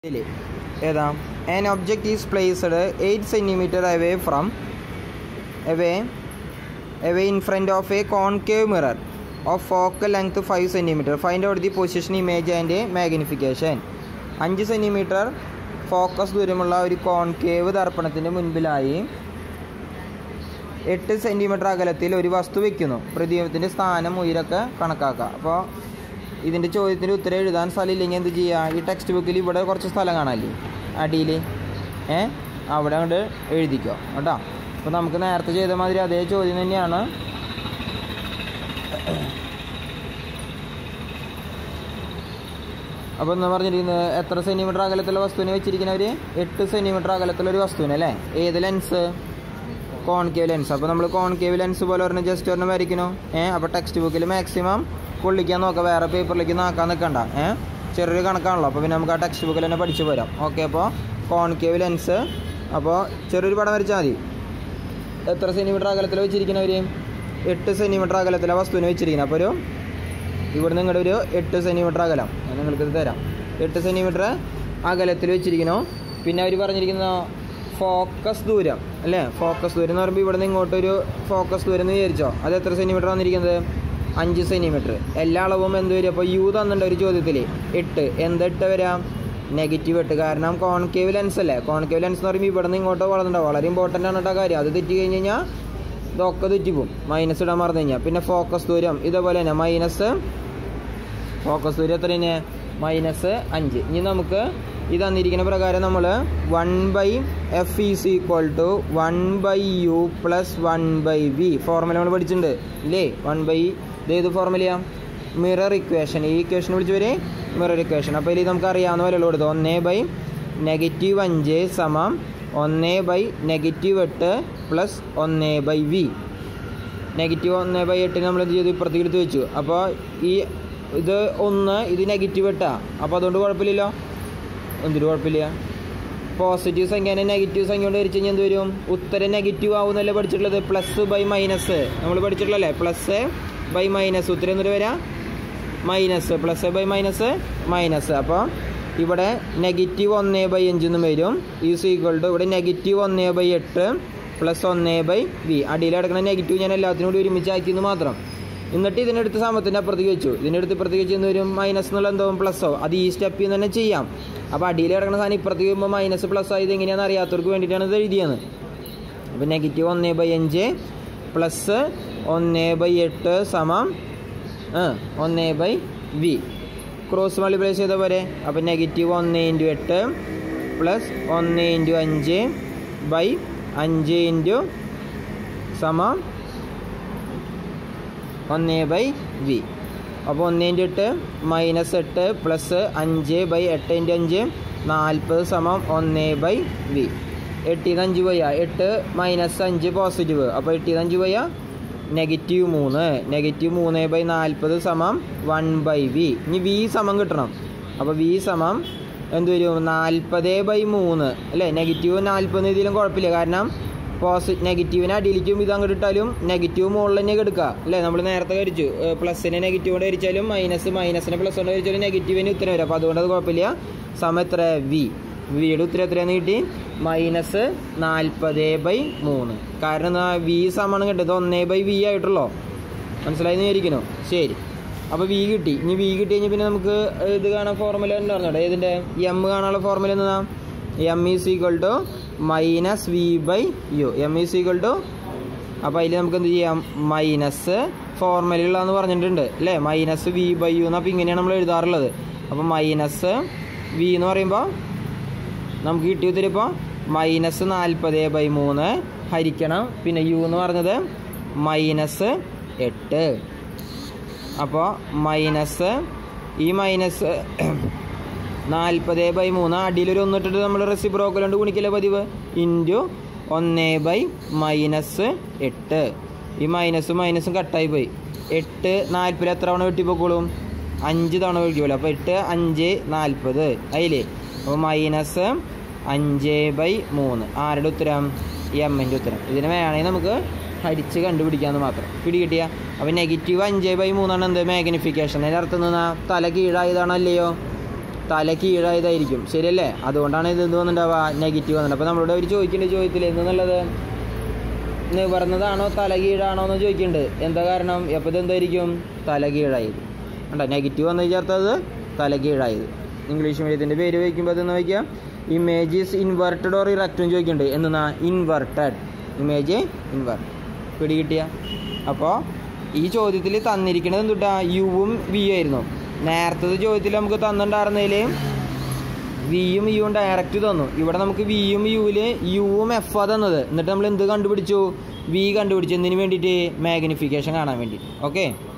ഇതില് ഏതാ an object is placed eight centimetre away from away away in front of a concave mirror of focal length five centimetre find out the position image and magnification അഞ്ച് centimetre focus ദൂരമുള്ള ഒരു concave ദർപ്പണത്തിൻ്റെ മുൻപിലായി എട്ട് centimetre അകലത്തിൽ ഒരു വസ്തു വെക്കുന്നു പ്രതിബിംബത്തിൻ്റെ സ്ഥാനം ഉയരൊക്കെ കണക്കാക്കുക അപ്പോൾ ഇതിൻ്റെ ചോദ്യത്തിൻ്റെ ഉത്തരം എഴുതാൻ സ്ഥലമില്ലെങ്കിൽ എന്ത് ചെയ്യുക ഈ ടെക്സ്റ്റ് ബുക്കിൽ ഇവിടെ കുറച്ച് സ്ഥലം കാണാമല്ലേ അടിയിൽ ഏ അവിടെ അങ്ങോട്ട് എഴുതിക്കോ കേട്ടോ അപ്പോൾ നമുക്ക് നേരത്തെ ചെയ്ത മാതിരി അതേ ചോദ്യം തന്നെയാണ് അപ്പോൾ എന്ന് പറഞ്ഞിരിക്കുന്നത് എത്ര സെൻറ്റിമീറ്റർ അകലത്തുള്ള വസ്തുവിനെ വെച്ചിരിക്കുന്നവർ എട്ട് സെൻറ്റിമീറ്റർ അകലത്തുള്ള ഒരു വസ്തുവിനെ അല്ലേ ഏത് ലെൻസ് കോൺകേവ് ലെൻസ് അപ്പോൾ നമ്മൾ കോൺകേവ് ലെൻസ് പോലെ പറഞ്ഞ ജസ്റ്റ് ഒരെണ്ണം വരയ്ക്കണോ ഏഹ് അപ്പോൾ ടെക്സ്റ്റ് ബുക്കിൽ മാക്സിമം പൊള്ളിക്കാൻ നോക്കാം വേറെ പേപ്പറിലേക്ക് നാക്കാൻ നിൽക്കണ്ട ഏഹ് ചെറിയൊരു കണക്കാണല്ലോ അപ്പോൾ പിന്നെ നമുക്ക് ആ ടെക്സ്റ്റ് ബുക്കിൽ തന്നെ പഠിച്ചു പോരാം ഓക്കെ അപ്പോൾ കോൺകേവ് ലെൻസ് അപ്പോൾ ചെറിയൊരു പടം വരച്ചാൽ മതി എത്ര സെൻറ്റിമീറ്റർ അകലത്തിൽ വെച്ചിരിക്കുന്നവർ എട്ട് സെൻറ്റിമീറ്റർ അകലത്തിലെ വസ്തുവിനെ വെച്ചിരിക്കുന്നത് അപ്പോൾ ഒരു ഇവിടുന്ന് ഇങ്ങോട്ട് ഒരു എട്ട് സെൻറ്റിമീറ്റർ അകലം ഞാൻ നിങ്ങൾക്ക് ഇത് തരാം എട്ട് സെൻറ്റിമീറ്റർ അകലത്തിൽ വെച്ചിരിക്കുന്നു പിന്നെ അവർ പറഞ്ഞിരിക്കുന്ന ഫോക്കസ് ദൂരം അല്ലേ ഫോക്കസ് ദൂരം എന്ന് പറയുമ്പോൾ ഇവിടുന്ന് ഇങ്ങോട്ട് ഒരു ഫോക്കസ് ദൂരം എന്ന് വിചാരിച്ചോ അത് എത്ര സെൻറ്റിമീറ്റർ വന്നിരിക്കുന്നത് അഞ്ച് സെൻറ്റിമീറ്റർ എല്ലാ അളവും എന്ത് വരും അപ്പോൾ യു തന്നിട്ടുണ്ട് ഒരു ചോദ്യത്തിൽ എട്ട് എന്ത് എട്ട് വരാം നെഗറ്റീവ് എട്ട് കാരണം കോൺകേവ് ലെൻസ് അല്ലേ കോൺകേവ് ലെൻസ് എന്ന് പറയുമ്പോൾ ഇവിടെ നിന്ന് ഇങ്ങോട്ടോ വളർന്നുണ്ടാവും വളരെ ഇമ്പോർട്ടൻ്റ് ആണ് കേട്ടോ കാര്യം അത് തെറ്റി കഴിഞ്ഞ് കഴിഞ്ഞാൽ ഇതൊക്കെ തെറ്റിപ്പോവും മൈനസ് ഇടാൻ മറന്നു കഴിഞ്ഞാൽ പിന്നെ ഫോക്കസ് ദൂരം ഇതേപോലെ തന്നെ മൈനസ് ഫോക്കസ് ദൂരം എത്ര തന്നെ മൈനസ് അഞ്ച് ഇനി നമുക്ക് ഇത് തന്നിരിക്കുന്ന പ്രകാരം നമ്മൾ one by f is equal to one by u plus one by v formula നമ്മൾ പഠിച്ചിട്ടുണ്ട് ഇല്ലേ വൺ ബൈ ഇത് ഏത് ഫോർമുലയാ മിറർ ഇക്വേഷൻ ഈ ഇക്വേഷൻ വിളിച്ച് വരെ മിറർ ഇക്വേഷൻ അപ്പോൾ ഇതിൽ നമുക്ക് അറിയാവുന്ന പോലെ കൊടുത്തു ഒന്നേ ബൈ നെഗറ്റീവ് അഞ്ച് സമം ഒന്ന് ബൈ നെഗറ്റീവ് എട്ട് പ്ലസ് ഒന്ന് ബൈ വി നെഗറ്റീവ് ഒന്ന് ബൈ എട്ടിന് നമ്മൾ എന്ത് ചെയ്തു ഇപ്പുറത്തേക്ക് എടുത്ത് വെച്ചു അപ്പോൾ ഈ ഇത് ഒന്ന് ഇത് നെഗറ്റീവ് എട്ടാ അപ്പോൾ അതുകൊണ്ട് കുഴപ്പമില്ലല്ലോ എന്തൊരു കുഴപ്പമില്ല പോസിറ്റീവ് സംഖ്യ നെഗറ്റീവ് സംഖ്യ കൊണ്ട് ഹരിച്ചു കഴിഞ്ഞാൽ എന്ത് വരും ഉത്തരം നെഗറ്റീവ് ആവുന്നല്ലേ പഠിച്ചിട്ടുള്ളത് പ്ലസ് ബൈ മൈനസ് നമ്മൾ പഠിച്ചിട്ടുള്ളല്ലേ പ്ലസ് ബൈ മൈനസ് ഉത്തരം എന്തൊരു വരാം minus plus by minus minus അപ്പോൾ ഇവിടെ നെഗറ്റീവ് ഒന്ന് ബൈ അഞ്ചെന്നും വരും ഈസ് ഈക്വൽ ടു ഇവിടെ നെഗറ്റീവ് ഒന്ന് ബൈ എട്ട് പ്ലസ് ഒന്ന് ബൈ വി അടിയിൽ കിടക്കുന്ന നെഗറ്റീവ് ഞാൻ എല്ലാത്തിനും കൂടി ഒരുമിച്ച് ആക്കിയെന്ന് മാത്രം എന്നിട്ട് ഇതിനെടുത്ത് സമത്തിൻ്റെ അപ്പുറത്തേക്ക് വെച്ചു ഇതിനെടുത്ത് ഇപ്പുറത്തേക്ക് വെച്ച് വരും മൈനസ് എന്നുള്ള എന്തോ പ്ലസ്സോ അത് ഈ സ്റ്റെപ്പിൽ നിന്ന് തന്നെ ചെയ്യാം അപ്പോൾ അടിയിൽ കിടക്കുന്ന സാധനം ഇപ്പുറത്തേക്ക് വരുമ്പോൾ മൈനസ് പ്ലസ് ആയത് എങ്ങനെയാണെന്ന് അറിയാത്തവർക്ക് വേണ്ടിയിട്ടാണ് ഇത് എഴുതിയത് അപ്പോൾ നെഗറ്റീവ് ഒന്ന് ബൈ അഞ്ച് പ്ലസ് ഒന്ന് ബൈ എട്ട് സമം ഒന്ന് ബൈ വി ക്രോസ് മൾട്ടിപ്ലൈ ചെയ്ത പോലെ അപ്പോൾ നെഗറ്റീവ് ഒന്ന് ഇൻറ്റു എട്ട് പ്ലസ് ഒന്ന് ഇൻറ്റു അഞ്ച് ബൈ അഞ്ച് ഇൻറ്റു സമം ഒന്ന് ബൈ വി അപ്പോൾ ഒന്ന് ഇൻറ്റു എട്ട് മൈനസ് എട്ട് പ്ലസ് അഞ്ച് ബൈ എട്ട് ഇൻറ്റു അഞ്ച് നാൽപ്പത് സമം ഒന്ന് ബൈ വി എട്ടിന്ന് അഞ്ച് പോയാ എട്ട് മൈനസ് അഞ്ച് പോസിറ്റീവ് അപ്പോൾ എട്ടിന്ന് അഞ്ച് പോയാ നെഗറ്റീവ് മൂന്ന് നെഗറ്റീവ് മൂന്ന് ബൈ നാൽപ്പത് സമം വൺ ബൈ വി ഇനി വി സമം കിട്ടണം അപ്പോൾ വി സമം എന്ത് വരും നാൽപ്പത് ബൈ മൂന്ന് അല്ലേ നെഗറ്റീവ് നാൽപ്പത് ഇതിലും കുഴപ്പമില്ല കാരണം പോസി നെഗറ്റീവിനെ അടിയിലേക്കും ഇത് അങ്ങോട്ട് ഇട്ടാലും നെഗറ്റീവ് മുകളിൽ തന്നെ എടുക്കുക അല്ലേ നമ്മൾ നേരത്തെ കരിച്ചു പ്ലസിനെ നെഗറ്റീവ് കൊണ്ട് കരിച്ചാലും മൈനസ് മൈനസിനെ പ്ലസ് കൊണ്ട് കരിച്ചാലും നെഗറ്റീവിന് ഉത്തരം വരും അപ്പോൾ അതുകൊണ്ട് അത് കുഴപ്പമില്ല സമം എത്ര വി വിയുടെ ഉത്തരം എത്രയാണെന്ന് കിട്ടി മൈനസ് നാൽപ്പത് ബൈ മൂന്ന് കാരണം വി സമാണ് കിട്ടിയത് ഒന്നേ ബൈ വി ആയിട്ടുള്ളൂ മനസ്സിലായി വിചാരിക്കണോ ശരി അപ്പോൾ വി കിട്ടി ഇനി വി കിട്ടി കഴിഞ്ഞാൽ പിന്നെ നമുക്ക് ഇത് കാണാൻ ഫോർമുല ഉണ്ടായിരുന്നോ ഏതിൻ്റെ എം കാണാനുള്ള ഫോർമുല എന്നതാ m is equal to minus v by u m is equal to അപ്പോൾ അതിൽ നമുക്ക് എന്ത് ചെയ്യാം മൈനസ് ഫോർമുലകളാന്ന് പറഞ്ഞിട്ടുണ്ട് അല്ലേ മൈനസ് വി ബൈ യു എന്നപ്പോൾ ഇങ്ങനെയാണ് നമ്മൾ എഴുതാറുള്ളത് അപ്പോൾ മൈനസ് വി എന്ന് പറയുമ്പോൾ നമുക്ക് കിട്ടിയ ഉത്തരം ഇപ്പോൾ മൈനസ് നാൽപ്പത് ബൈ മൂന്ന് ഹരിക്കണം പിന്നെ യു എന്ന് പറഞ്ഞത് മൈനസ് എട്ട് അപ്പോൾ മൈനസ് ഈ മൈനസ് നാൽപ്പത് ബൈ മൂന്ന് അടിയിലൊരു ഒന്നിട്ടിട്ട് നമ്മൾ റെസിപ്രോക്കൽ കൊണ്ട് ഗുണിക്കല്ലേ പതിവ് ഇൻറ്റു ഒന്ന് ബൈ മൈനസ് എട്ട് ഈ മൈനസും മൈനസും കട്ടായി പോയി എട്ട് നാൽപ്പത് എത്ര തവണ വെട്ടിപ്പോക്കോളും അഞ്ച് തവണ വെട്ടിക്കുമല്ലോ അപ്പോൾ എട്ട് അഞ്ച് നാൽപ്പത് അതിലേ അപ്പോൾ മൈനസ് അഞ്ച് ബൈ മൂന്ന് ആരുടെ ഉത്തരം എമ്മിൻ്റെ ഉത്തരം ഇതിന് വേണമെങ്കിൽ നമുക്ക് ഹരിച്ച് കണ്ടുപിടിക്കാമെന്ന് മാത്രം പിടികിട്ടിയ അപ്പോൾ നെഗറ്റീവ് അഞ്ച് ബൈ മൂന്നാണ് എന്ത് മാഗ്നിഫിക്കേഷൻ അതിൻ്റെ അർത്ഥം എന്നാ തല കീഴായതാണോ അല്ലയോ തല കീഴായതായിരിക്കും ശരിയല്ലേ അതുകൊണ്ടാണ് ഇത് എന്ത് വന്നിട്ടുണ്ടാവുക നെഗറ്റീവ് വന്നിട്ട് അപ്പോൾ നമ്മളോട് അവർ ചോദിക്കേണ്ട ചോദ്യത്തിൽ എന്തെന്നുള്ളത് നിവർന്നതാണോ തല കീഴാണോ എന്ന് ചോദിക്കുന്നുണ്ട് എന്താ കാരണം അപ്പോൾ ഇത് എന്തായിരിക്കും തല കീഴായത് കണ്ടോ നെഗറ്റീവ് വന്നു ചേർത്തത് തല കീഴായത് ഇംഗ്ലീഷ് മീഡിയത്തിൻ്റെ പേര് വയ്ക്കുമ്പോൾ അതെന്ന് വയ്ക്കുക ഇമേജ് ഈസ് ഇൻവെർട്ടഡ് ഓർ ഇറക്റ്റും ചോദിക്കുന്നുണ്ട് എന്നാ ഇൻവെർട്ടഡ് ഇമേജ് ഇൻവെർട്ട് പിടി കിട്ടിയ അപ്പോൾ ഈ ചോദ്യത്തിൽ തന്നിരിക്കുന്നത് എന്തുട്ടാ യുവും വി ആയിരുന്നു നേരത്തെ ചോദ്യത്തിൽ നമുക്ക് തന്നിട്ടുണ്ടായിരുന്നതിൽ വിയും യുവും ഡയറക്റ്റ് തന്നു ഇവിടെ നമുക്ക് വിയും യുവില് യുവും എഫ് ആ തന്നത് എന്നിട്ട് നമ്മൾ എന്ത് കണ്ടുപിടിച്ചു വി കണ്ടുപിടിച്ചു എന്തിനു വേണ്ടിയിട്ട് മാഗ്നിഫിക്കേഷൻ കാണാൻ വേണ്ടി ഓക്കെ